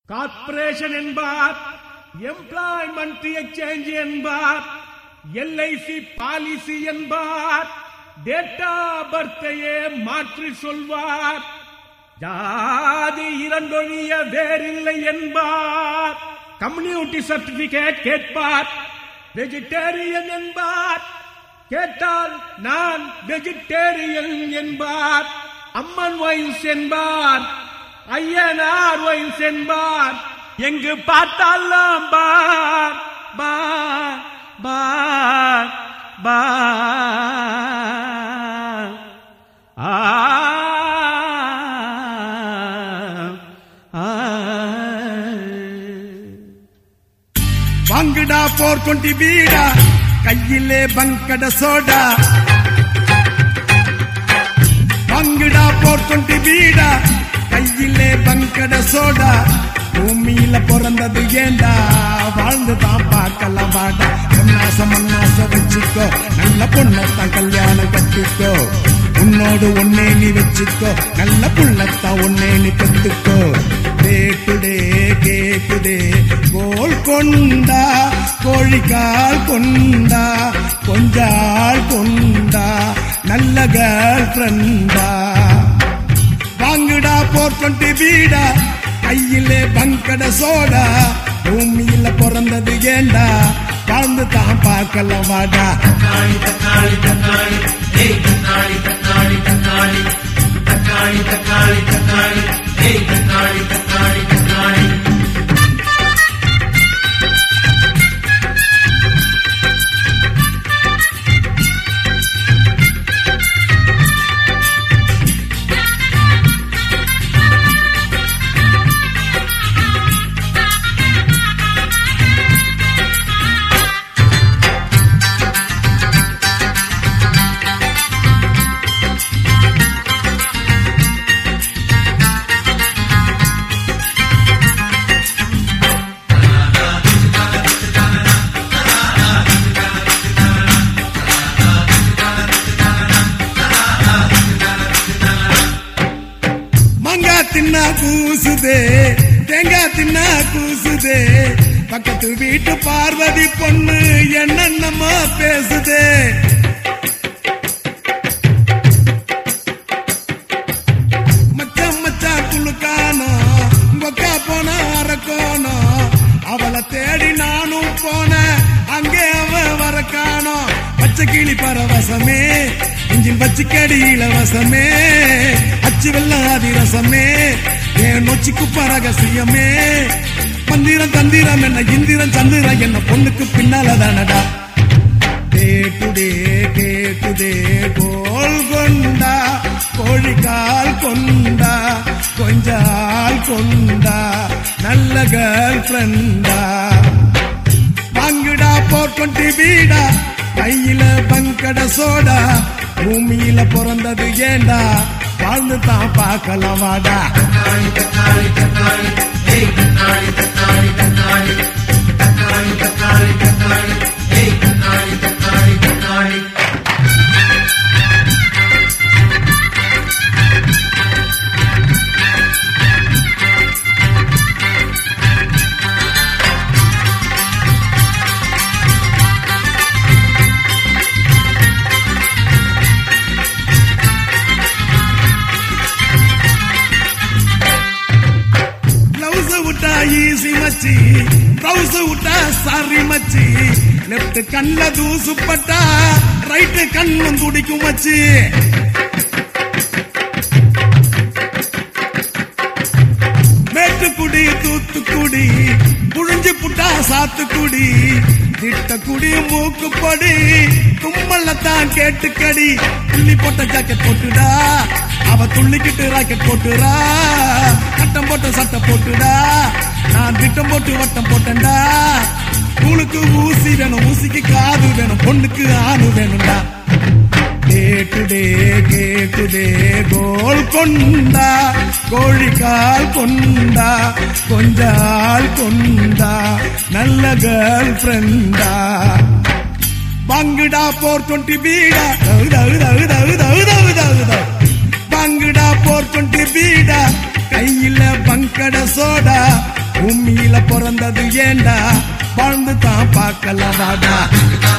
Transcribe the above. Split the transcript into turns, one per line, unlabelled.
corporation என்பார் employment exchange என்பார் LIC policy என்பார் டேட்டா பர்த்தையே மாற்றி சொல்வார் ஜாதி இரண்டொழிய வேறில்லை என்பார் கம்யூனிட்டி சர்டிபிகேட் கேட்பார் வெஜிடேரியன் என்பார் கேட்டால் நான் வெஜிடேரியன் என்பார் அம்மன் வயசு என்பார் ஐயனார் வயசு என்பார் எங்கு பார்த்தாலும் பார் பார் பார் பார் ஆ ஆ
வாங்குடா போர் கொண்டி வீடா கையிலே பங்கட சோடா வாங்குடா போர் கொண்டி வீடா கையிலே பங்கட சோடா பூமியில பிறந்தது ஏண்டா வாழ்ந்து தான் பார்க்கலாம் வாடா பொன்னாச மண்ணாச வச்சுக்கோ நல்ல பொண்ணத்தான் கல்யாணம் கட்டிக்கோ உன்னோடு ஒன்னே நீ வச்சுக்கோ நல்ல புள்ளத்தான் ஒன்னே நீ பெத்துக்கோ கேக்குதே கேக்குதே கோல் கொண்டா கோழிக்கால் கொண்டா கொஞ்சாள் கொண்டா நல்ல கேர்ள் ஃப்ரெண்டா வாங்குடா போர் கொண்டு வீடா கையிலே பங்கட சோடா பூமியில பிறந்தது ஏண்டா வாழ்ந்து தான் பார்க்கலாம் வாடா மாங்காய் தின்னா கூசுதே தேங்காய் தின்னா கூசுதே பக்கத்து வீட்டு பார்வதி பொண்ணு என்னென்னமா பேசுதே மச்சான் மச்சான் குளுக்கானோ கொக்கா போன அரக்கோனோ அவளை தேடி நானும் போனேன் அங்கே அவ வர காணோம் பச்சை கிளி பரவசமே இஞ்சின் பச்சை கடி இலவசமே அச்சு வெள்ளம் அதிரசமே என் நொச்சிக்கு பரகசியமே மந்திரம் தந்திரம் என்ன இந்திரம் சந்திரம் என்ன பொண்ணுக்கு பின்னால தானடா கேக்குதே கேக்குதே கோல் கொண்டா கோழிக்கால் கொண்டா கொஞ்சால் கொண்டா நல்ல கேர்ள் ஃப்ரெண்டா வாங்குடா போர்க்கொண்டி வீடா கையில பங்கட சோடா பூமியில பிறந்தது ஏண்டா வாழ்ந்து தான் பார்க்கலாம் வாடா பிளவுஸ் விட்டா ஈசி மச்சி பிளவுஸ் விட்டா சாரி மச்சி லெப்ட் கண்ல தூசு பட்டா ரைட் கண்ணும் துடிக்கும் மச்சி மேட்டுக்குடி தூத்துக்குடி புழிஞ்சு புட்டா சாத்துக்குடி திட்டக்குடி மூக்குப்படி தும்மல்லத்தான் கேட்டுக்கடி துள்ளி போட்ட ஜாக்கெட் போட்டுடா அவ துள்ளிக்கிட்டு ராக்கெட் போட்டுறா கட்டம் போட்ட சட்டை போட்டுடா நான் திட்டம் போட்டு வட்டம் போட்டேன்டா உனக்கு ஊசி வேணும் ஊசிக்கு காது வேணும் பொண்ணுக்கு ஆணு வேணும்டா கேக்குதே கேக்குதே கோல் கொண்டா கோழிக்கால் கொண்டா கொஞ்சால் கொண்டா நல்ல கேர்ள் ஃப்ரெண்டா பங்குடா போர் கொண்டி வீடா தகு தகு தகு தகு தகு தகு தகு தகு பங்குடா போர் கொண்டி வீடா கையில பங்கட சோடா வந்தது ஏண்டா வாழ்ந்து தான் பார்க்கலாம் வாடா